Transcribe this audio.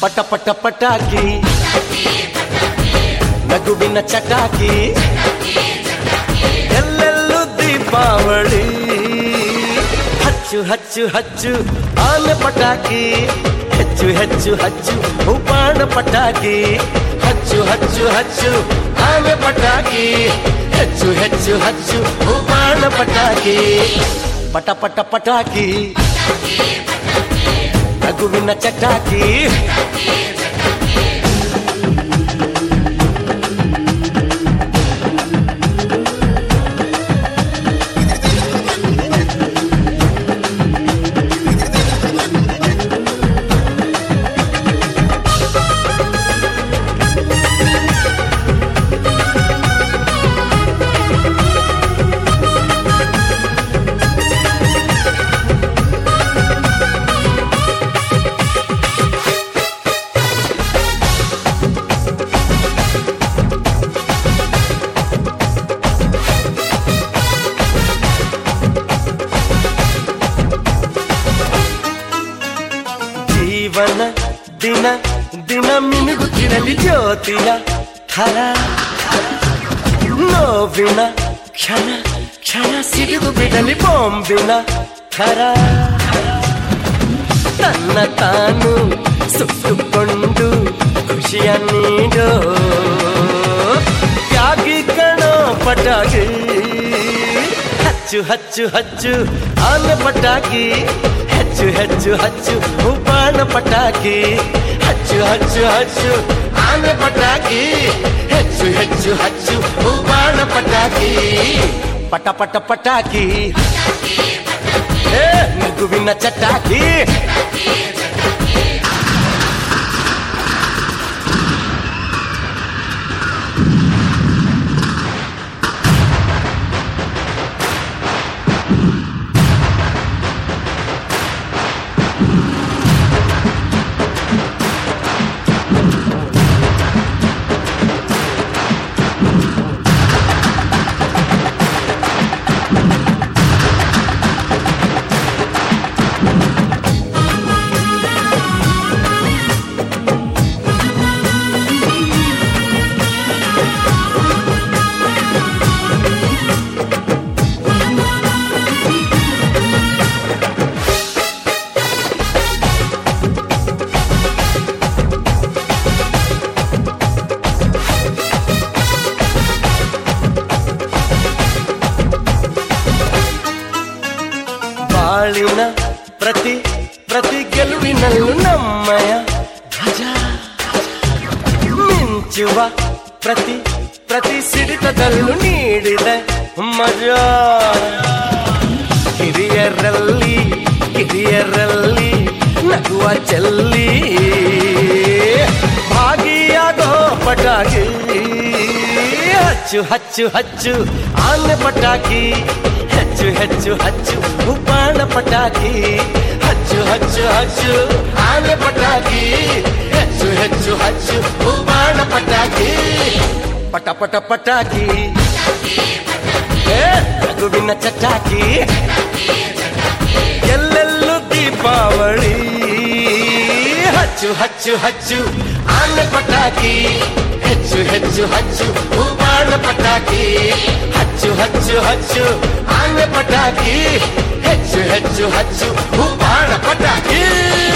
ಪಟ ಪಟ ಪಟಾಕಿ ನಗುವಿನ ಚಟಾಕಿ ಎಲ್ಲೆಲ್ಲೂ ದೀಪಾವಳಿ ಹಚ್ಚು ಹಚ್ಚು ಹಚ್ಚು ಆನೆ ಪಟಾಕಿ ಹೆಚ್ಚು ಹೆಚ್ಚು ಹಚ್ಚು ಉಪಾಣ ಪಟಾಕಿ ಹಚ್ಚು ಹಚ್ಚು ಹಚ್ಚು ಆನೆ ಪಟಾಕಿ ಹೆಚ್ಚು ಹೆಚ್ಚು ಹಚ್ಚು ಉಪಾಣ ಪಟಾಕಿ ಪಟ ಪಟ ಪಟಾಕಿ ನಗುವಿನ ಚಟಾಕಿ ಜೀವನ ದಿನ ದಿನ ಮಿನುಗುತ್ತಿರಲಿ ಜ್ಯೋತಿಯ ಥರ ನೋವಿನ ಕ್ಷಣ ಕ್ಷಣ ಸಿಡಿದು ಬಿಡಲಿ ಬಾಂಬಿನ ಥರ ತನ್ನ ತಾನು ಸುಟ್ಟುಕೊಂಡು ಖುಷಿಯ ನೀಡೋ ತ್ಯಾಗಿ ಕಣೋ ಪಟಾಕಿ ಹಚ್ಚು ಹಚ್ಚು ಹಚ್ಚು ಆನೆ ಪಟಾಕಿ ಹೆಚ್ಚು ಹೆಚ್ಚು ಹಚ್ಚು ಉಪಾಣ ಪಟಾಕಿ ಹಚ್ಚು ಹಚ್ಚು ಹಚ್ಚು ಆನೆ ಪಟಾಕಿ ಹೆಚ್ಚು ಹೆಚ್ಚು ಹಚ್ಚು ಉಪಾಣ ಪಟಾಕಿ ಪಟ ಪಟ ಪಟಾಕಿ ಏ, ನಗುವಿನ ಚಟಾಕಿ ಬಾಳಿನ ಪ್ರತಿ ಪ್ರತಿ ಗೆಲುವಿನಲ್ಲೂ ನಮ್ಮಯ ಧ್ವಜ ಮಿಂಚುವ ಪ್ರತಿ ಪ್ರತಿ ಸಿಡಿತದಲ್ಲೂ ನೀಡಿದೆ ಮಜಾ ಹಿರಿಯರಲ್ಲಿ ಕಿರಿಯರಲ್ಲಿ ನಗುವ ಚೆಲ್ಲಿ ಭಾಗಿಯಾಗೋ ಪಟಾಕಿ ಹಚ್ಚು ಹಚ್ಚು ಹಚ್ಚು ಆನೆ ಪಟಾಕಿ ಹೆಚ್ಚು ಹೆಚ್ಚು ಹಚ್ಚು ಉಪಾಣ ಪಟಾಕಿ ಹಚ್ಚು ಹಚ್ಚು ಹಚ್ಚು ಆನೆ ಪಟಾಕಿ ಹೆಚ್ಚು ಹೆಚ್ಚು ಹಚ್ಚು ಉಪಾಣ ಪಟಾಕಿ ಪಟ ಪಟ ಪಟಾಕಿ ಏ, ನಗುವಿನ ಚಟಾಕಿ ಎಲ್ಲೆಲ್ಲೂ ದೀಪಾವಳಿ ಹಚ್ಚು ಹಚ್ಚು ಹಚ್ಚು ಆನೆ ಪಟಾಕಿ ಹೆಚ್ಚು ಹೆಚ್ಚು ಹಚ್ಚು ಉಪಾಣ ಪಟಾಕಿ ಹಚ್ಚು ಹಚ್ಚು ಹಚ್ಚು ಆನೆ ಪಟಾಕಿ ಹೆಚ್ಚು ಹೆಚ್ಚು ಹಚ್ಚು ಉಪಾಣ ಪಟಾಕಿ